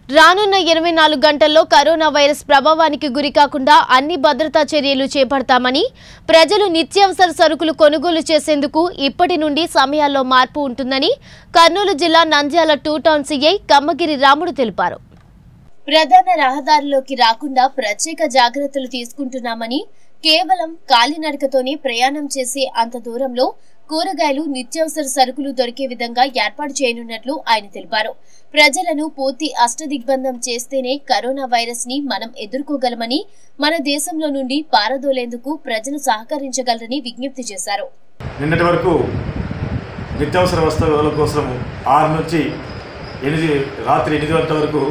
రానున్న ఇరవై నాలుగు గంటల్లో కరోనా వైరస్ ప్రభావానికి గురికాకుండా అన్ని భద్రతా చర్యలు చేపడతామని ప్రజలు నిత్యావసర సరుకులు కొనుగోలు చేసేందుకు ఇప్పటి నుండి సమయాల్లో మార్పు ఉంటుందని కర్నూలు జిల్లా Nandyal two town CI Kammagiri Ramudu తెలిపారు ప్రధాన రహదారిలోకి రాకుండా ప్రత్యేక జాగ్రత్తలు తీసుకుంటున్నామని కేవలం కాలినడకతోనే ప్రయాణం చేసే అంత దూరంలో కూరగాయలు నిత్యావసర సరుకులు దొరికే విధంగా ఏర్పాటు చేయనున్నట్లు ఆయన తెలిపారు ప్రజలను పూర్తి అష్టదిగ్బంధం చేస్తేనే కరోనా వైరస్ ని మనం ఎదుర్కోగలమని మన దేశంలో నుండి పారదోలేందుకు ప్రజలు సహకరించగలరని విజ్ఞప్తి చేశారు నిన్నటి వరకు నిత్యావసర వస్తువుల కోసం ఆరు నుంచి ఎనిమిది రాత్రి ఎనిమిది గంటల వరకు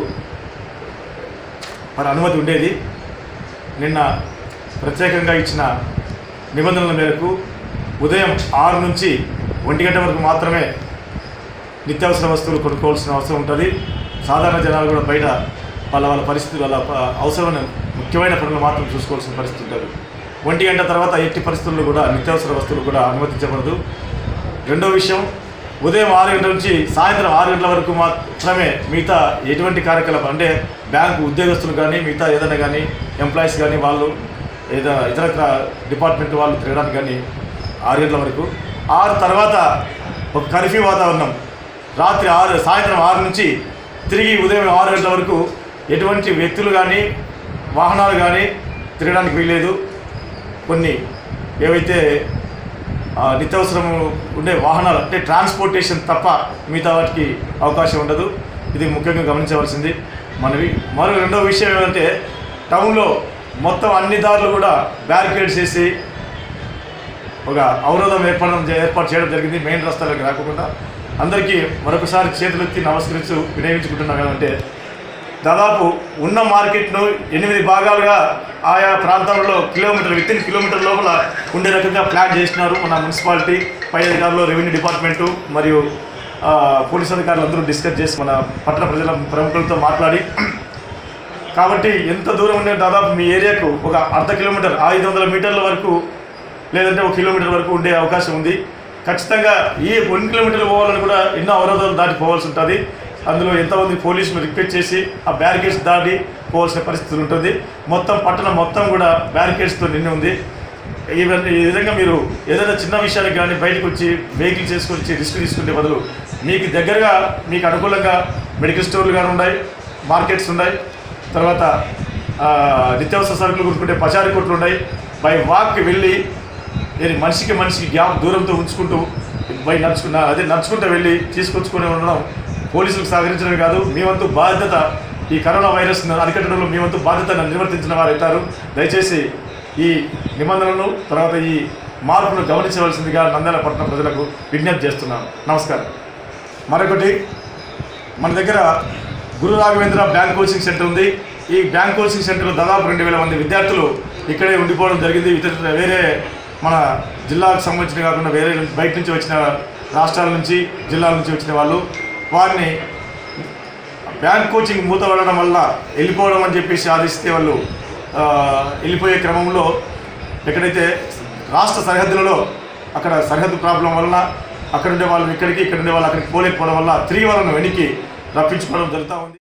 మరి అనుమతి ఉండేది నిన్న ప్రత్యేకంగా ఇచ్చిన నిబంధనల మేరకు ఉదయం ఆరు నుంచి ఒంటి గంట వరకు మాత్రమే నిత్యావసర వస్తువులు కొనుక్కోవాల్సిన అవసరం ఉంటుంది సాధారణ జనాలు కూడా బయట వాళ్ళ వాళ్ళ పరిస్థితి వాళ్ళ ప- అవసరమైన ముఖ్యమైన పనులు మాత్రం చూసుకోవాల్సిన పరిస్థితి ఉంటుంది ఒంటి గంట తర్వాత ఎట్టి పరిస్థితుల్లో కూడా నిత్యావసర వస్తువులు కూడా అనుమతించబడదు రెండో విషయం ఉదయం ఆరు గంటల నుంచి సాయంత్రం ఆరు గంటల వరకు మాత్రమే మిగతా ఎటువంటి కార్యకలాపం అంటే బ్యాంకు ఉద్యోగస్తులు కానీ మిగతా ఏదైనా కానీ ఎంప్లాయీస్ కానీ వాళ్ళు ఏదైనా ఇతర డిపార్ట్మెంట్ వాళ్ళు తిరగడానికి కానీ ఆరు గంటల వరకు ఆరు తర్వాత ఒక కర్ఫ్యూ వాతావరణం రాత్రి ఆరు సాయంత్రం ఆరు నుంచి తిరిగి ఉదయం ఆరు గంటల వరకు ఎటువంటి వ్యక్తులు కానీ వాహనాలు కానీ తిరగడానికి వీల్లేదు కొన్ని ఏవైతే ఆ, నిత్యావసరం ఉండే వాహనాలు అంటే ట్రాన్స్పోర్టేషన్ తప్ప మిగతా వాటికి అవకాశం ఉండదు ఇది ముఖ్యంగా గమనించవలసింది మనవి మరో రెండో విషయం ఏమంటే టౌన్లో మొత్తం అన్ని దారులు కూడా బ్యారికేడ్స్ చేసి ఒక అవరోధం ఏర్పడడం ఏర్పాటు చేయడం జరిగింది మెయిన్ రస్తాలకు రాకుండా అందరికీ మరొకసారి చేతులెత్తి నమస్కరిస్తూ వినియోగించుకుంటున్నాం ఏమంటే దాదాపు ఉన్న మార్కెట్ను ఎనిమిది భాగాలుగా ఆయా ప్రాంతాలలో కిలోమీటర్ విత్ ఇన్ కిలోమీటర్ లోపల ఉండే రకంగా ప్లాన్ చేసినారు మన మున్సిపాలిటీ పై అధికారులు రెవెన్యూ డిపార్ట్మెంటు మరియు ఆ, పోలీస్ అధికారులు అందరూ డిస్కస్ చేసి మన పట్టణ ప్రజల ప్రముఖులతో మాట్లాడి కాబట్టి ఎంత దూరం ఉండే దాదాపు మీ ఏరియాకు ఒక అర్ధ కిలోమీటర్ ఐదు వందల మీటర్ల వరకు లేదంటే ఒక కిలోమీటర్ వరకు ఉండే అవకాశం ఉంది ఖచ్చితంగా ఈ వన్ కిలోమీటర్ పోవాలని కూడా ఎన్నో అవరోధాలు దాటి పోవాల్సి ఉంటుంది అందులో ఎంతమంది పోలీసులు రిక్వెస్ట్ చేసి ఆ బ్యారికేడ్స్ దాటి పోవాల్సిన పరిస్థితి ఉంటుంది మొత్తం పట్టణం మొత్తం కూడా బ్యారికేడ్స్తో నిండి ఉంది ఈవెన్ ఈ విధంగా మీరు ఏదైనా చిన్న విషయానికి కానీ బయటకు వచ్చి వెహికల్ చేసుకొని వచ్చి రిస్క్ తీసుకునే బదులు మీకు దగ్గరగా మీకు అనుకూలంగా మెడికల్ స్టోర్లు కానీ ఉన్నాయి మార్కెట్స్ ఉన్నాయి తర్వాత ఆ, నిత్యావసర సరుకులు కొనుక్కుంటే పచారీ కొట్లు ఉన్నాయి బై వాక్కి వెళ్ళి నేను మనిషికి మనిషికి గ్యాప్ దూరంతో ఉంచుకుంటూ బై నడుచుకున్న అదే నడుచుకుంటూ వెళ్ళి తీసుకొచ్చుకొని ఉండడం పోలీసులకు సహకరించడమే కాదు మీ వంతు బాధ్యత ఈ కరోనా వైరస్ అరికట్టడంలో మీ వంతు బాధ్యతను నిర్వర్తించిన వారు అవుతారు దయచేసి ఈ నిబంధనలను తర్వాత ఈ మార్పును గమనించవలసిందిగా నంద్యాల పట్టణ ప్రజలకు విజ్ఞప్తి చేస్తున్నాను నమస్కారం మరొకటి మన దగ్గర Guru Raghavendra bank coaching center ఉంది ఈ బ్యాంక్ కోచింగ్ సెంటర్లో దాదాపు రెండు వేల మంది విద్యార్థులు ఇక్కడే ఉండిపోవడం జరిగింది ఇతర వేరే మన జిల్లాకు సంబంధించిన కాకుండా వేరే నుంచి- బయట నుంచి వచ్చిన రాష్ట్రాల నుంచి జిల్లాల నుంచి వచ్చిన వాళ్ళు వారిని బ్యాంక్ కోచింగ్ మూతపడడం వల్ల వెళ్ళిపోవడం అని చెప్పేసి ఆదేశిస్తే వాళ్ళు ఆ, వెళ్ళిపోయే క్రమంలో ఎక్కడైతే రాష్ట్ర సరిహద్దులలో అక్కడ సరిహద్దు ప్రాబ్లం వలన అక్కడ ఉండే వాళ్ళు ఇక్కడికి ఇక్కడ ఉండే వాళ్ళు అక్కడికి పోలేకపోవడం వల్ల తిరిగి వాళ్ళను వెనక్కి రప్పించుకోవడం జరుగుతూ ఉంది